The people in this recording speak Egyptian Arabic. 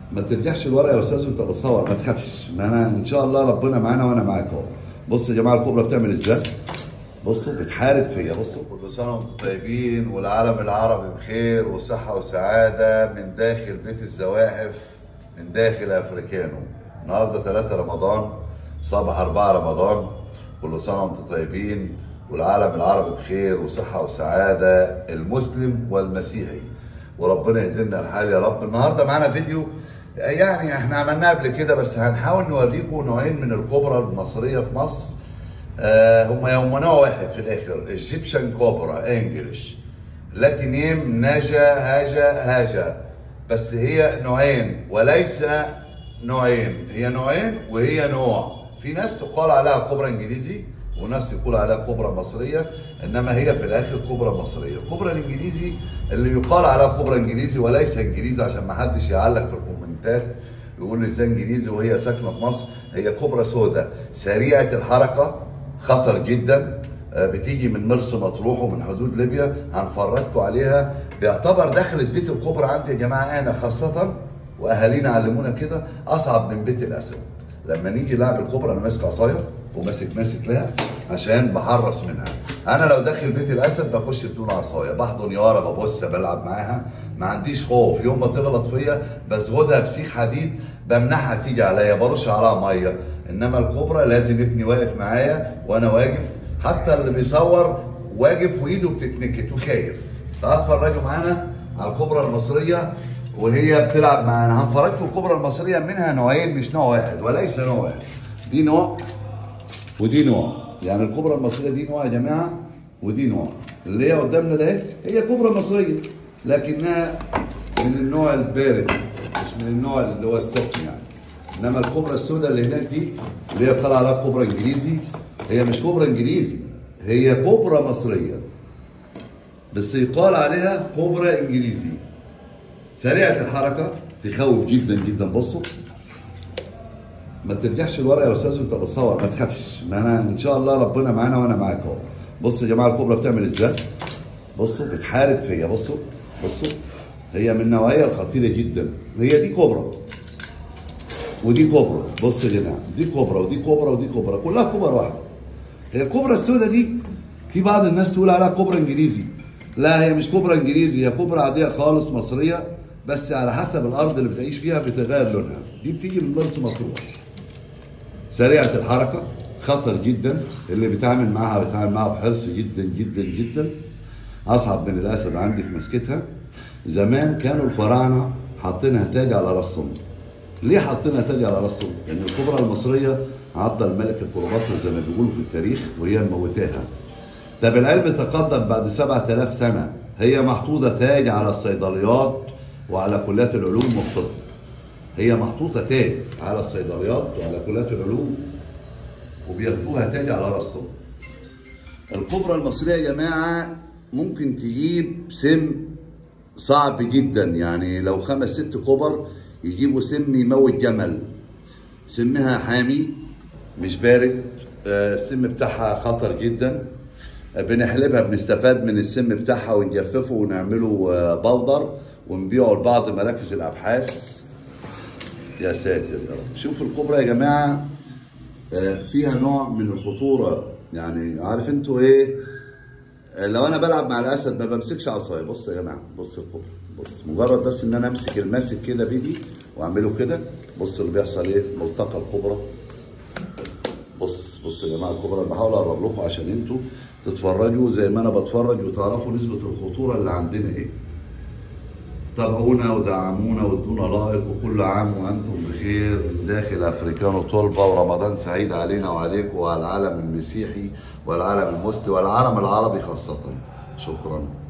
ما ترجعش لورا يا استاذ وانت بتصور ما تخافش ما انا ان شاء الله ربنا معانا وانا معاك اهو بصوا يا جماعه الكوبرا بتعمل ازاي بصوا بتحارب فيا بصوا كل سنه وانتم طيبين والعالم العربي بخير وصحه وسعاده من داخل بيت الزواحف من داخل افريكانو النهارده 3 رمضان صباح 4 رمضان كل سنه وانتم طيبين والعالم العربي بخير وصحه وسعاده المسلم والمسيحي وربنا يهدينا الحال يا رب النهارده معانا فيديو يعني احنا عملناه قبل كده بس هنحاول نوريكم نوعين من الكوبرا المصريه في مصر آه هم هم نوع واحد في الاخر ايجيبشن كوبرا انجلش التي نيم نجا هاجا هاجا بس هي نوعين وليس نوعين هي نوعين وهي نوع في ناس تقال عليها كوبرا انجليزي وناس يقول عليها كوبرا مصريه انما هي في الاخر كوبرا مصريه الكوبرا الانجليزي اللي يقال عليها كوبرا انجليزي وليس انجليزي عشان ما حدش يعلق في الكومنتات يقول لي ازاي انجليزي وهي ساكنه في مصر هي كوبرا سوداء سريعه الحركه خطر جدا بتيجي من مرسى مطروح ومن حدود ليبيا هنفرجكم عليها بيعتبر دخلت بيت الكوبرا عندي يا جماعه انا خاصه واهالينا علمونا كده اصعب من بيت الاسد لما نيجي نلعب الكوبرا انا ماسك عصايه وماسك ماسك لها عشان بحرص منها انا لو داخل بيت الاسد بخش بدون عصايه بحضن يارا ببص بلعب معاها ما عنديش خوف يوم ما تغلط فيا بزغدها بسيخ حديد بمنعها تيجي عليا برش عليها ميه انما الكوبرا لازم ابني واقف معايا وانا واقف حتى اللي بيصور واقف وايده بتتنكت وخايف فهتفرجوا معانا على الكوبرا المصريه وهي بتلعب معانا هنفرجكم الكوبرا المصريه منها نوعين مش نوع واحد وليس نوع واحد دي نوع ودي نوع يعني الكوبرا المصريه دي نوع يا جماعه ودي نوع اللي هي قدامنا ده هي كوبرا مصريه لكنها من النوع البارد مش من النوع اللي هو السخن يعني انما الكوبرا السوداء اللي هناك دي اللي هي طالعه عليها كوبرا انجليزي هي مش كوبرا انجليزي هي كوبرا مصريه بس يقال عليها كوبرا انجليزي سريعه الحركه تخوف جدا جدا بصوا ما ترجعش لورا يا استاذ وانت بتصور ما تخافش ما انا ان شاء الله ربنا معانا وانا معاك اهو بصوا يا جماعه الكوبرا بتعمل ازاي بصوا بتحارب فيا بصوا بصوا هي من النوعيه الخطيره جدا هي دي كوبرا ودي كوبرا بص يا جماعه دي كوبرا ودي كوبرا ودي كوبرا كلها كوبرا واحده هي الكوبرا السوداء دي في بعض الناس تقول عليها كوبرا انجليزي لا هي مش كوبرا انجليزي هي كوبرا عاديه خالص مصريه بس على حسب الارض اللي بتعيش فيها بتغير لونها دي بتيجي من مرسى مطروح سريعه الحركه خطر جدا اللي بيتعامل معاها بيتعامل معاها بحرص جدا جدا جدا اصعب من الاسد عندي في مسكتها زمان كانوا الفراعنه حاطينها تاج على راسهم ليه حاطينها تاج على راسهم؟ لان الكبرى المصريه عض الملكه كليوباترا زي ما بيقولوا في التاريخ وهي موتاها. طب العلم تقدم بعد 7000 سنه هي محطوطه تاج على الصيدليات وعلى كليات العلوم والطب. هي محطوطه تاج على الصيدليات وعلى كليات العلوم وبياخدوها تاج على راسهم. الكبرى المصريه يا جماعه ممكن تجيب سم صعب جدا يعني لو خمس ست كبر يجيبوا سم يموت جمل سمها حامي مش بارد السم بتاعها خطر جدا بنحلبها بنستفاد من السم بتاعها ونجففه ونعمله بودر ونبيعه لبعض مراكز الابحاث يا ساتر يا رب شوفوا الكبرى يا جماعه فيها نوع من الخطوره يعني عارف انتوا ايه لو انا بلعب مع الاسد ما بمسكش عصايه بص يا جماعه بص الكبرى بص مجرد بس ان انا امسك الماسك كده بايدي واعمله كده بص اللي بيحصل ايه ملتقى الكبرى بص بص يا جماعه الكبرى انا بحاول اقرب لكم عشان انتوا تتفرجوا زي ما انا بتفرج وتعرفوا نسبه الخطوره اللي عندنا ايه تابعونا ودعمونا وادونا لايك وكل عام وانتم بخير من داخل افريكانو طلبه ورمضان سعيد علينا وعليكم وعلى العالم المسيحي والعالم المسلم والعالم العربي خاصه شكرا